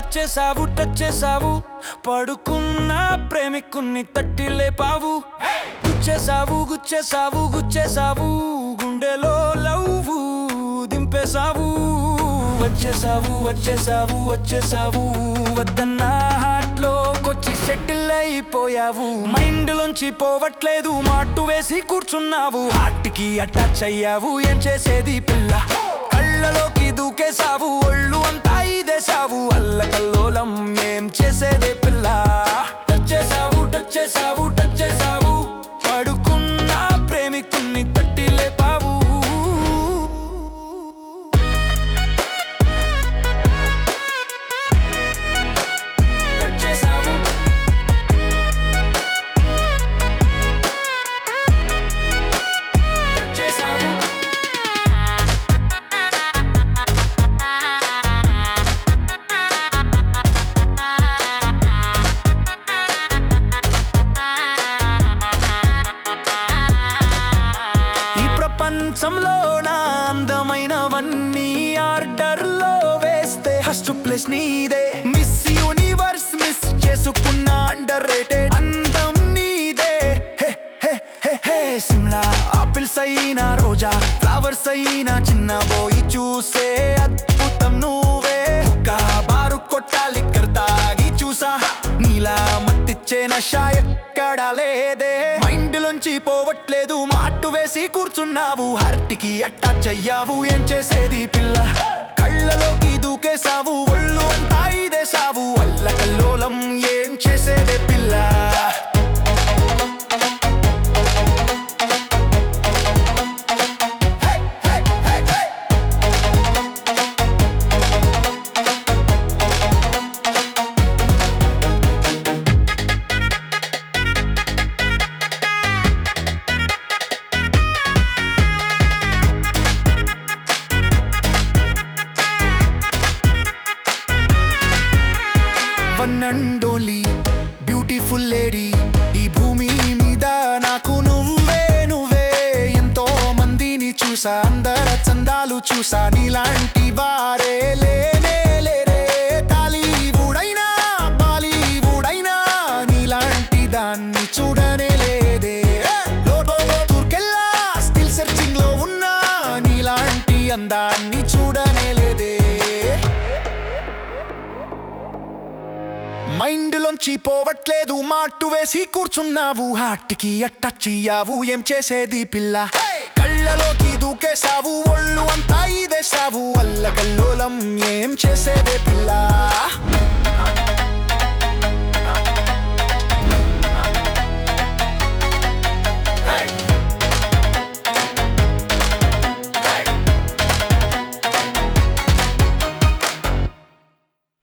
వచ్చేసావు టచ్ చేసావు పడుకున్న ప్రేమికున్ని తట్టి లేపావు గుచ్చేసావు గుచ్చేసావు గుచ్చేసావు గుండెలో లవ్వు దింపేసావు వచ్చేసావు వచ్చేసావు వచ్చేసావు వద్దన్న హాట్లో కొచ్చి సెటిల్ అయిపోయావు మైండ్ లోంచి పోవట్లేదు మాటు వేసి కూర్చున్నావు హార్ట్కి అటాచ్ అయ్యావు ఏం చేసేది పిల్ల కళ్ళలోకి దూకేసావు ఒళ్ళు అంతా ఇదేశావు అల్లకల్లోలం ఏం చేసేదే పిల్ల టచ్ చేసావు టచ్ చేసావు టచ్ చేసావు పడుకున్న ప్రేమికున్ని తట్టి లేపావు టచ్ చేసావు టచ్ చేసావు ఈ ప్రపంచంలో నా అందమైనవన్నీ ఆర్డర్లో వేస్తే ఫస్ట్ ప్లేస్ నీదే మిస్ యూనివర్స్ మిస్ చేసుకున్న అండర్ రేటెడ్ అందం నీదే హే హే హే హే సిమ్లా ఆపిల్స్ అయినా రోజా ఫ్లవర్స్ అయినా చిన్న పోయి చూసే అద్భుతం నువ్వే ఒక్క బారు కొట్టాలి తాగి చూసా నీలా మత్తిచ్చే నషా ఎక్కడా లేదే మైండ్ లోంచి పోవట్లేదు మాటు వేసి కూర్చున్నావు హార్ట్కి అటాచ్ అయ్యావు ఏం చేసేది పిల్ల కళ్ళలోకి దూకేసావు ఒళ్ళు అంతా ఇదేసావు అల్లకల్లోలం ఏం చేసేదే పిల్ల one and only beautiful lady ఈ భూమి మీద నాకు నువ్వే నువ్వే ఎంతో మందిని చూసా అందర చందాలు చూసా నీలాంటి వారే లేనే లేరే టాలీవుడ్ అయినా బాలీవుడ్ అయినా నీలాంటి దాన్ని చూడనే లేదే లోతుకెళ్ళా స్టిల్ సెర్చింగ్ లో ఉన్నా నీలాంటి అందాన్ని చూడనే లేదే మైండ్ లోంచి పోవట్లేదు మాటు వేసి కూర్చున్నావు హార్ట్కి అట్టచ్ అయ్యావు ఏం చేసేది పిల్ల కళ్ళలోకి దూకేసావు ఒళ్ళు అంతా ఇదేసావు అల్లకల్లోలం ఏం చేసేదే పిల్ల